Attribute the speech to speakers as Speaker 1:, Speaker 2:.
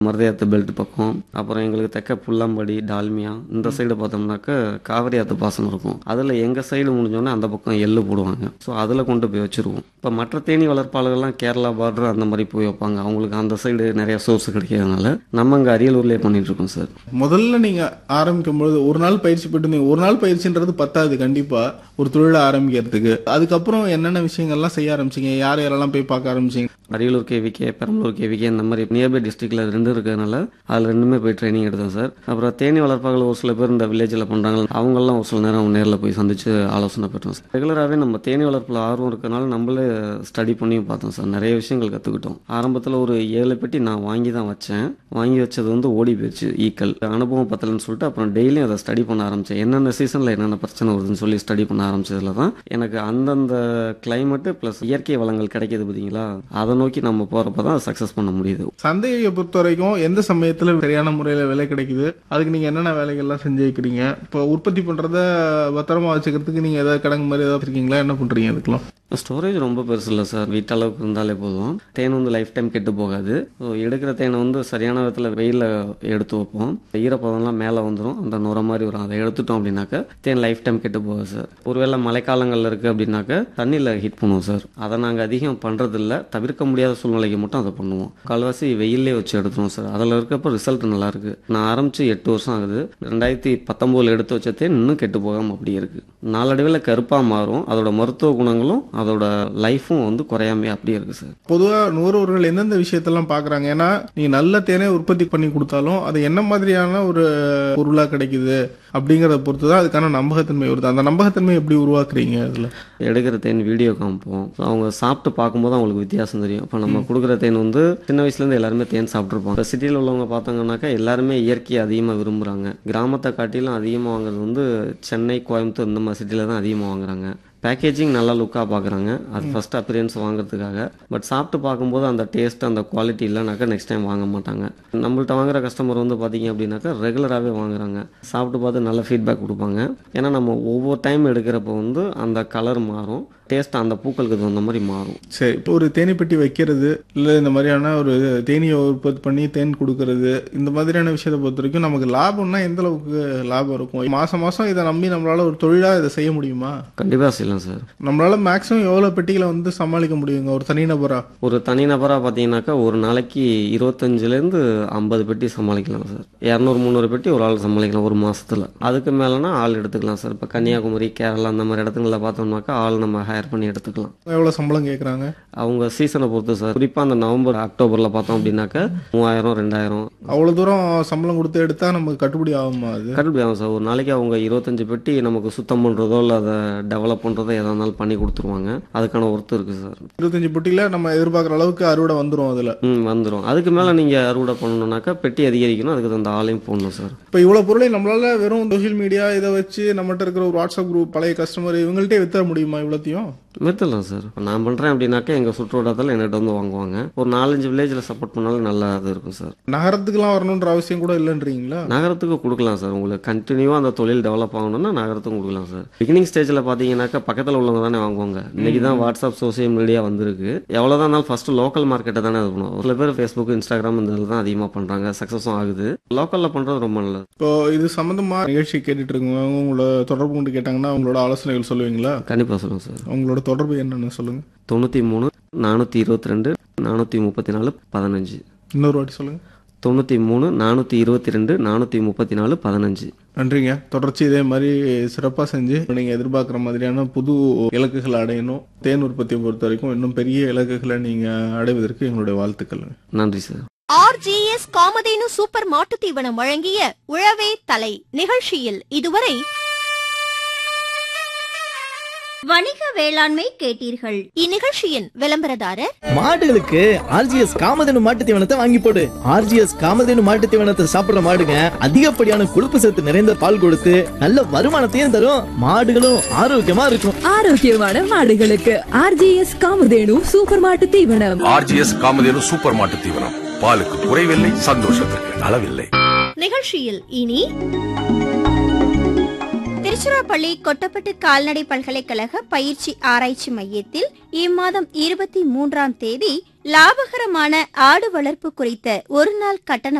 Speaker 1: மருதையாத்து belt பக்கம் அப்புறம் எங்களுக்கு தெக்க புல்லாம்படி டால்மியா இந்த சைடு பார்த்தோம்னாக்க காவிரி ஆத்து பாசனம் இருக்கும் அதில் எங்கள் சைடு முடிஞ்சோடனே அந்த பக்கம் எள்ளு போடுவாங்க ஸோ அதில் கொண்டு போய் வச்சுருவோம் இப்போ மற்ற தேனி வளர்ப்பாளர்கள்லாம் கேரளா பார்டர் அந்த மாதிரி போய் வைப்பாங்க அவங்களுக்கு அந்த சைடு நிறைய சோர்ஸ் கிடைக்கிறதுனால நம்ம இங்கே அரியலூர்லேயே பண்ணிட்டு இருக்கோம் சார்
Speaker 2: முதல்ல நீங்க ஆரம்பிக்கும் பொழுது ஒரு நாள் பயிற்சி போயிட்டு இருந்தீங்க ஒரு நாள் பயிற்சின்றது பத்தாது கண்டிப்பா ஒரு தொழிலை ஆரம்பிக்கிறதுக்கு அதுக்கப்புறம் என்னென்ன விஷயங்கள்லாம் செய்ய ஆரம்பிச்சீங்க யார் யாரெல்லாம் போய் பார்க்க ஆரம்பிச்சீங்க
Speaker 1: அரியலூர் கேவிகே பெரம்பலூர் கேவிகே இந்த மாதிரி நியர்பை டிஸ்ட்ரிக்டில் ரெண்டு இருக்கிறதுனால அதில் ரெண்டுமே போய் ட்ரைனிங் எடுத்தேன் சார் அப்புறம் தேனி வளர்ப்பாளர்கள் ஒரு சில பேர் இந்த வில்லேஜில் பண்ணுறாங்க அவங்கெல்லாம் ஒரு சில நேரம் நேரில் போய் சந்திச்சு ஆலோசனை பெற்றோம் சார் ரெகுலராகவே நம்ம தேனி வளர்ப்பில் ஆர்வம் இருக்கிறனால நம்மளே ஸ்டடி பண்ணி பார்த்தோம் சார் நிறைய விஷயங்கள் கற்றுக்கிட்டோம் ஆரம்பத்தில் ஒரு ஏழு பெட்டி நான் வாங்கி தான் வச்சேன் வாங்கி வச்சது வந்து ஓடி போயிடுச்சு ஈக்கல் அனுபவம் பத்தலன்னு சொல்லிட்டு அப்புறம் டெய்லியும் அதை ஸ்டடி பண்ண ஆரம்பித்தேன் என்னென்ன சீசனில் என்னென்ன பிரச்சனை வருதுன்னு சொல்லி ஸ்டடி பண்ண ஆரம்பிச்சதுல தான் எனக்கு அந்தந்த கிளைமேட்டு ப்ளஸ் இயற்கை வளங்கள் கிடைக்கிது பார்த்தீங்களா அதை நோக்கி நம்ம போகிறப்ப தான் சக்ஸஸ் பண்ண முடியுது
Speaker 2: சந்தையை பொறுத்த வரைக்கும் எந்த சமயத்துல சரியான முறையில விலை கிடைக்குது அதுக்கு நீங்க என்னென்ன வேலைகள்லாம் செஞ்சு வைக்கிறீங்க இப்போ உற்பத்தி பண்றத பத்திரமா வச்சுக்கிறதுக்கு நீங்க ஏதாவது கிடங்கு மாதிரி ஏதாவது இருக்கீங்களா என்ன பண்றீங்க அதுக்கெல்லாம்
Speaker 1: ஸ்டோரேஜ் ரொம்ப பெருசு இல்லை சார் வீட்டளவுக்கு இருந்தாலே போதும் தேன் வந்து லைஃப் டைம் கெட்டு போகாது ஸோ எடுக்கிற தேனை வந்து சரியான விதத்தில் வெயிலில் எடுத்து வைப்போம் ஈரப்பதம்லாம் மேலே வந்துடும் அந்த நுர மாதிரி வரும் அதை எடுத்துட்டோம் அப்படின்னாக்க தேன் லைஃப் டைம் கெட்டு போகாது சார் ஒருவேளை மழைக்காலங்களில் இருக்குது அப்படின்னாக்க தண்ணியில் ஹீட் பண்ணுவோம் சார் அதை நாங்கள் அதிகம் பண்ணுறதில்ல தவிர்க்க முடியாத சூழ்நிலைக்கு மட்டும் அதை பண்ணுவோம் கால்வாசி வெயிலே வச்சு எடுத்துருவோம் சார் அதில் இருக்கப்போ ரிசல்ட் நல்லா இருக்கு நான் ஆரம்பிச்சு எட்டு வருஷம் ஆகுது ரெண்டாயிரத்தி பத்தொம்போதில் எடுத்து வச்ச தேன் இன்னும் கெட்டு போகாமல் அப்படியே இருக்கு நாளடைவில் கருப்பாக மாறும் அதோட மருத்துவ குணங்களும் அதோட லைஃப்பும் வந்து குறையாமே அப்படியே இருக்கு சார்
Speaker 2: பொதுவா நுகர்வோர்கள் எந்தெந்த விஷயத்தெல்லாம் பாக்குறாங்க ஏன்னா நீ நல்ல தேனை உற்பத்தி பண்ணி கொடுத்தாலும் அது என்ன மாதிரியான ஒரு பொருளா கிடைக்குது அப்படிங்கறத பொறுத்து தான் அதுக்கான நம்பகத்தன்மை வருது அந்த நம்பகத்தன்மை எப்படி உருவாக்குறீங்க அதுல
Speaker 1: எடுக்கிற தேன் வீடியோ காமிப்போம் So, அவங்க சாப்பிட்டு பார்க்கும்போது அவங்களுக்கு வித்தியாசம் தெரியும் இப்போ நம்ம கொடுக்குற தேன் வந்து சின்ன வயசுலேருந்து எல்லாருமே தேன் சாப்பிட்ருப்போம் இப்போ சிட்டியில் உள்ளவங்க பார்த்தாங்கன்னாக்கா எல்லாருமே இயற்கையை அதிகமாக விரும்புகிறாங்க கிராமத்தை காட்டிலும் அதிகமாக வாங்குறது வந்து சென்னை கோயம்புத்தூர் இந்த மாதிரி சிட்டியில் தான் அதிகமாக வாங்குறாங்க பேக்கேஜிங் நல்லா லுக்காக பார்க்குறாங்க அது ஃபர்ஸ்ட் அப்பியரன்ஸ் வாங்குறதுக்காக பட் சாப்பிட்டு பார்க்கும்போது அந்த டேஸ்ட் அந்த குவாலிட்டி இல்லைனாக்கா நெக்ஸ்ட் டைம் வாங்க மாட்டாங்க நம்மள்ட்ட வாங்குற கஸ்டமர் வந்து பார்த்தீங்க அப்படின்னாக்கா ரெகுலராகவே வாங்குறாங்க சாப்பிட்டு பார்த்து நல்ல ஃபீட்பேக் கொடுப்பாங்க ஏன்னா நம்ம ஒவ்வொரு டைம் எடுக்கிறப்போ வந்து அந்த கலர் மாறும் டேஸ்ட் அந்த பூக்களுக்கு தகுந்த மாதிரி மாறும்
Speaker 2: சரி இப்போ ஒரு தேனி பெட்டி வைக்கிறது இல்ல இந்த மாதிரியான ஒரு தேனியை உற்பத்தி பண்ணி தேன் கொடுக்கறது இந்த மாதிரியான விஷயத்தை பொறுத்த வரைக்கும் நமக்கு லாபம்னா எந்த அளவுக்கு லாபம் இருக்கும் மாசம் மாசம் இதை நம்பி நம்மளால ஒரு தொழிலா இதை செய்ய முடியுமா
Speaker 1: கண்டிப்பாக செய்யலாம் சார்
Speaker 2: நம்மளால மேக்ஸிமம் எவ்வளவு பெட்டிகளை வந்து சமாளிக்க முடியுங்க ஒரு தனிநபரா
Speaker 1: ஒரு தனிநபராக பார்த்தீங்கன்னாக்கா ஒரு நாளைக்கு இருபத்தஞ்சிலேருந்து ஐம்பது பெட்டி சமாளிக்கலாம் சார் இரநூறு முந்நூறு பெட்டி ஒரு ஆள் சமாளிக்கலாம் ஒரு மாசத்துல அதுக்கு மேலேனா ஆள் எடுத்துக்கலாம் சார் இப்போ கன்னியாகுமரி கேரளா அந்த மாதிரி இடத்துங்களில் பார்த்தோம்னாக்கா ஆள் நம்ம ஹையர் பண்ணி எடுத்துக்கலாம்
Speaker 2: எவ்வளவு சம்பளம் கேக்குறாங்க
Speaker 1: அவங்க சீசனை பொறுத்து சார் குறிப்பாக அந்த நவம்பர் அக்டோபரில் பார்த்தோம் அப்படின்னாக்கா மூவாயிரம் ரெண்டாயிரம்
Speaker 2: அவ்வளவு தூரம் சம்பளம் கொடுத்து எடுத்தா நமக்கு கட்டுப்படி ஆகுமா அது
Speaker 1: கட்டுப்படி ஆகும் சார் ஒரு நாளைக்கு அவங்க இருபத்தஞ்சு பெட்டி நமக்கு சுத்தம் பண்ணுறதோ இல்லை அதை டெவலப் பண்ணுறதோ எதாக இருந்தாலும் பண்ணி கொடுத்துருவாங்க அதுக்கான ஒர்த்து இருக்குது சார்
Speaker 2: இருபத்தஞ்சு பெட்டியில நம்ம எதிர்பார்க்குற அளவுக்கு அறுவடை வந்துரும் அதுல
Speaker 1: ம் வந்துடும் அதுக்கு மேலே நீங்கள் அறுவடை பண்ணணுன்னாக்கா பெட்டி அதிகரிக்கணும் அதுக்கு தகுந்த ஆளையும் போடணும் சார்
Speaker 2: இப்போ இவ்வளவு பொருளை நம்மளால வெறும் சோஷியல் மீடியா இதை வச்சு நம்மகிட்ட இருக்கிற ஒரு வாட்ஸ்அப் குரூப் பழைய கஸ்டமர் இவங்கள்ட்டே வித்தர முடியுமா இவ்வளோத்தையும்
Speaker 1: மெத்தலாம் சார் இப்போ நான் பண்ணுறேன் அப்படின்னாக்கா எங்கள் சுற்றுவட்டத்தில் என்கிட்ட வந்து வாங்குவாங்க ஒரு நாலஞ்சு வில்லேஜில் சப்போர்ட் பண்ணாலும் நல்லா இது இருக்கும் சார்
Speaker 2: நகரத்துக்குலாம் வரணுன்ற அவசியம் கூட இல்லைன்றீங்களா
Speaker 1: நகரத்துக்கு கொடுக்கலாம் சார் உங்களுக்கு கண்டினியூவாக அந்த தொழில் டெவலப் ஆகணும்னா நகரத்துக்கும் கொடுக்கலாம் சார் பிகினிங் ஸ்டேஜில் பார்த்தீங்கன்னாக்கா பக்கத்தில் உள்ளவங்க தானே வாங்குவாங்க இன்னைக்கு தான் வாட்ஸ்அப் சோசியல் மீடியா வந்திருக்கு எவ்வளோதான் இருந்தாலும் ஃபர்ஸ்ட் லோக்கல் மார்க்கெட்டை தானே இது பண்ணுவோம் சில பேர் ஃபேஸ்புக் இன்ஸ்டாகிராம் இந்த இதில் தான் அதிகமாக பண்ணுறாங்க சக்ஸஸும் ஆகுது லோக்கலில் பண்ணுறது ரொம்ப நல்லது
Speaker 2: இப்போ இது சம்பந்தமா நிகழ்ச்சி கேட்டுட்டு இருக்கவங்க உங்களோட தொடர்பு கொண்டு கேட்டாங்கன்னா உங்களோட ஆலோசனைகள் சொல்லுவீங்களா
Speaker 1: கண்டிப்பாக சொல்லுங்கள் சார்
Speaker 2: உங்களோட தொடர்பு என்னன்னு சொல்லுங்க
Speaker 1: தொண்ணூற்றி மூணு நானூற்றி இருபத்தி ரெண்டு நானூற்றி முப்பத்தி நாலு பதினஞ்சு
Speaker 2: இன்னொரு வாட்டி சொல்லுங்க
Speaker 1: தொண்ணூற்றி மூணு நானூற்றி இருபத்தி ரெண்டு நானூற்றி முப்பத்தி நாலு பதினஞ்சு
Speaker 2: நன்றிங்க தொடர்ச்சி இதே மாதிரி சிறப்பாக செஞ்சு நீங்கள் எதிர்பார்க்குற மாதிரியான புது இலக்குகளை அடையணும் தேன் உற்பத்தியை பொறுத்த வரைக்கும் இன்னும் பெரிய இலக்குகளை நீங்கள் அடைவதற்கு எங்களுடைய வாழ்த்துக்கள்
Speaker 1: நன்றி சார்
Speaker 3: ஆர்ஜிஎஸ் காமதேனு சூப்பர் மாட்டுத் தீவனம் வழங்கிய உழவே தலை நிகழ்ச்சியில் இதுவரை
Speaker 4: வணிக வேளாண்மை கேட்டீர்கள்
Speaker 3: இந்நிகழ்ச்சியின் விளம்பரதாரர்
Speaker 5: மாடுகளுக்கு ஆர்ஜிஎஸ் காமதேனு மாட்டு தீவனத்தை வாங்கி போடு ஆர்ஜிஎஸ் காமதேனு மாட்டு தீவனத்தை சாப்பிடுற மாடுங்க அதிகப்படியான கொழுப்பு சத்து நிறைந்த பால் கொடுத்து நல்ல வருமானத்தையும் தரும் மாடுகளும் ஆரோக்கியமா இருக்கும்
Speaker 6: ஆரோக்கியமான மாடுகளுக்கு ஆர்ஜிஎஸ் காமதேனு சூப்பர் மாட்டு தீவனம்
Speaker 7: ஆர்ஜிஎஸ் காமதேனு சூப்பர் மாட்டு தீவனம் பாலுக்கு குறைவில்லை சந்தோஷத்திற்கு அளவில்லை
Speaker 3: நிகழ்ச்சியில் இனி
Speaker 4: திருச்சிராப்பள்ளி கொட்டப்பட்டு கால்நடை பல்கலைக்கழக பயிற்சி ஆராய்ச்சி மையத்தில் இம்மாதம் இருபத்தி மூன்றாம் தேதி லாபகரமான ஆடு வளர்ப்பு குறித்த ஒரு நாள் கட்டண